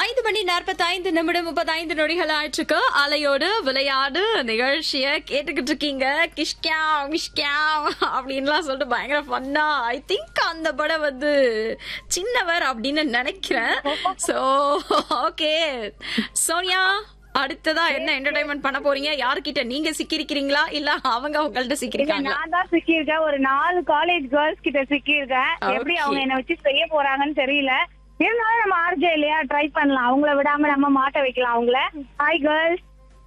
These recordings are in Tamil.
ஐந்து மணி நாற்பத்தி ஐந்து நிமிடம் முப்பத்தைந்து நொடிகள் ஆயிற்றுக்கு அலையோடு விளையாடு நிகழ்ச்சிய கேட்டுக்கிட்டு இருக்கீங்க கிஷ்கியா மிஷ்கியா அப்படின்லாம் சொல்லிட்டு பயங்கர ஃபன்னா ஐ திங்க் அந்த படம் வந்து சின்னவர் அப்படின்னு நினைக்கிறேன் சோ ஓகே சோனியா அடுத்ததா என்ன என்டர்டைன்மெண்ட் பண்ண போறீங்க யாருக்கிட்ட நீங்க சிக்கிருக்கிறீங்களா இல்ல அவங்க உங்கள்ட்ட இல்ல, சிக்கிருக்காங்களா நான் தான் சிக்கியிருக்கேன் ஒரு நாலு காலேஜ் கேர்ள்ஸ் கிட்ட சிக்கியிருக்கேன் எப்படி Okay. அவங்க என்ன வச்சு செய்ய போறாங்கன்னு தெரியல இருந்தாலும் நம்ம ஆர்ஜே இல்லையா ட்ரை பண்ணலாம் அவங்கள விடாம நம்ம மாட்ட வைக்கலாம் அவங்கள ஹாய் கேர்ள்ஸ்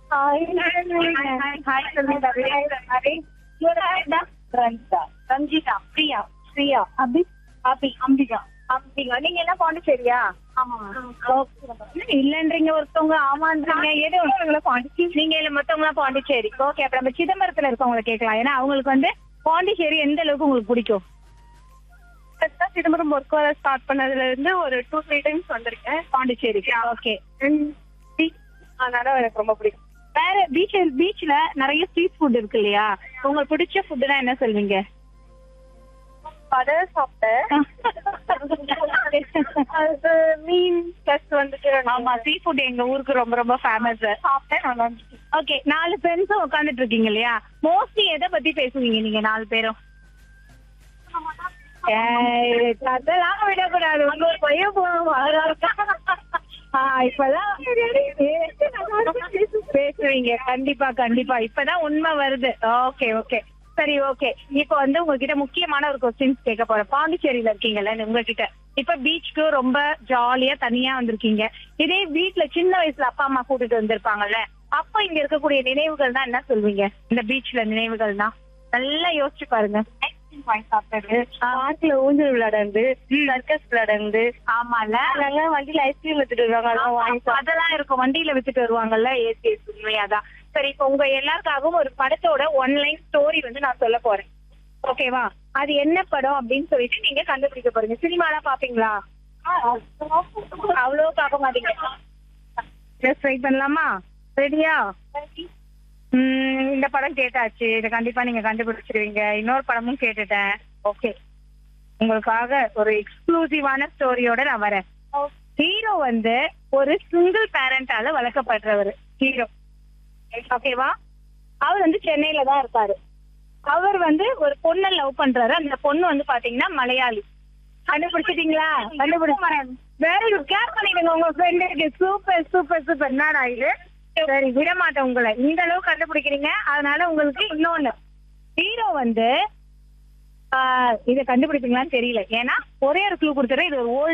ரஞ்சிதா பிரியா பிரியா அபி அபி அம்பிகா அம்பிகா நீங்க என்ன பாண்டிச்சேரியா ஆமா இல்லன்றீங்க ஒருத்தவங்க ஆமான்றீங்க எது ஒருத்தவங்கள பாண்டிச்சேரி நீங்க இல்ல மத்தவங்கள பாண்டிச்சேரி ஓகே அப்ப நம்ம சிதம்பரத்துல இருக்கவங்கள கேட்கலாம் ஏன்னா அவங்களுக்கு வந்து பாண்டிச்சேரி எந்த அளவுக்கு உங்களுக்கு பிடிக்கும் சிதம்பரம் ஒர்க் வர ஸ்டார்ட் பண்ணதுல இருந்து ஒரு டூ த்ரீ டைம்ஸ் வந்திருக்கேன் பாண்டிச்சேரி ஓகே அதனால எனக்கு ரொம்ப பிடிக்கும் வேற பீச் பீச்ல நிறைய ஸ்ட்ரீட் ஃபுட் இருக்கு இல்லையா உங்களுக்கு பிடிச்ச ஃபுட்னா என்ன சொல்வீங்க பதர் சாப்பிட்டேன் அது மீன் பிளஸ் வந்துட்டு ஆமா சீ ஃபுட் எங்க ஊருக்கு ரொம்ப ரொம்ப ஃபேமஸ் சாப்பிட்டேன் ஓகே நாலு ஃப்ரெண்ட்ஸும் உட்காந்துட்டு இருக்கீங்க இல்லையா மோஸ்ட்லி எதை பத்தி பேசுவீங்க நீங்க நாலு பேரும் ஏய், அதெல்லாம் விடக்கூடாது உங்க ஒரு பையன் போவான் இப்பதான் பேசுவீங்க கண்டிப்பா கண்டிப்பா இப்பதான் உண்மை வருது ஓகே ஓகே சரி ஓகே இப்போ வந்து உங்ககிட்ட முக்கியமான ஒரு கொஸ்டின்ஸ் கேட்க போறேன் பாண்டிச்சேரியில இருக்கீங்கல்ல உங்ககிட்ட இப்ப பீச்சுக்கு ரொம்ப ஜாலியா தனியா வந்திருக்கீங்க இதே வீட்ல சின்ன வயசுல அப்பா அம்மா கூட்டிட்டு வந்திருப்பாங்கல்ல அப்ப இங்க இருக்கக்கூடிய நினைவுகள் தான் என்ன சொல்வீங்க இந்த பீச்ல நினைவுகள் தான் நல்லா யோசிச்சு பாருங்க வாங்கி சாப்பிட்டது பார்க்ல ஊஞ்சல் விளையாடுறது சர்க்கஸ் விளையாடுறது ஆமால நாங்க வண்டியில ஐஸ்கிரீம் வித்துட்டு வருவாங்க அதெல்லாம் வாங்கி சாப்பிட்டு- அதெல்லாம் இருக்கும் வண்டியில வித்துட்டு வருவாங்கல்ல ஏசி உண்மையாதான் சரி இப்ப உங்க எல்லாருக்காகவும் ஒரு படத்தோட ஒன்லைன் ஸ்டோரி வந்து நான் சொல்ல போறேன் ஓகேவா அது என்ன படம் அப்படின்னு சொல்லிட்டு நீங்க கண்டுபிடிக்க போறீங்க சினிமாலாம் பாப்பீங்களா அவ்வளோ பார்க்க மாட்டீங்க ஜஸ்ட் ட்ரை பண்ணலாமா ரெடியா ம், இந்த படம் கேட்டாச்சு இதை கண்டிப்பா நீங்க கண்டுபிடிச்சிருவீங்க இன்னொரு படமும் கேட்டுட்டேன் ஓகே உங்களுக்காக ஒரு எக்ஸ்க்ளூசிவான ஸ்டோரியோட நான் வரேன் ஹீரோ வந்து ஒரு சிங்கிள் பேரண்டால வளர்க்கப்படுறவர் ஹீரோ ஓகேவா அவர் வந்து சென்னையில தான் இருக்காரு அவர் வந்து ஒரு பொண்ணை லவ் பண்றாரு அந்த பொண்ணு வந்து பாத்தீங்கன்னா மலையாளி கண்டுபிடிச்சிட்டீங்களா கண்டுபிடிச்சு வெரி குட் கேர் பண்ணிடுங்க உங்க ஃப்ரெண்டுக்கு சூப்பர் சூப்பர் சூப்பர் என்னடா இது சரி விட மாட்டேன் உங்களை இந்த அளவு கண்டுபிடிக்கிறீங்க அதனால உங்களுக்கு இன்னொன்னு ஹீரோ வந்து ஆஹ் இதை கண்டுபிடிப்பீங்களான்னு தெரியல ஏன்னா ஒரே ஒரு க்ளூ கொடுத்துறேன் இது ஒரு ஓல்ட்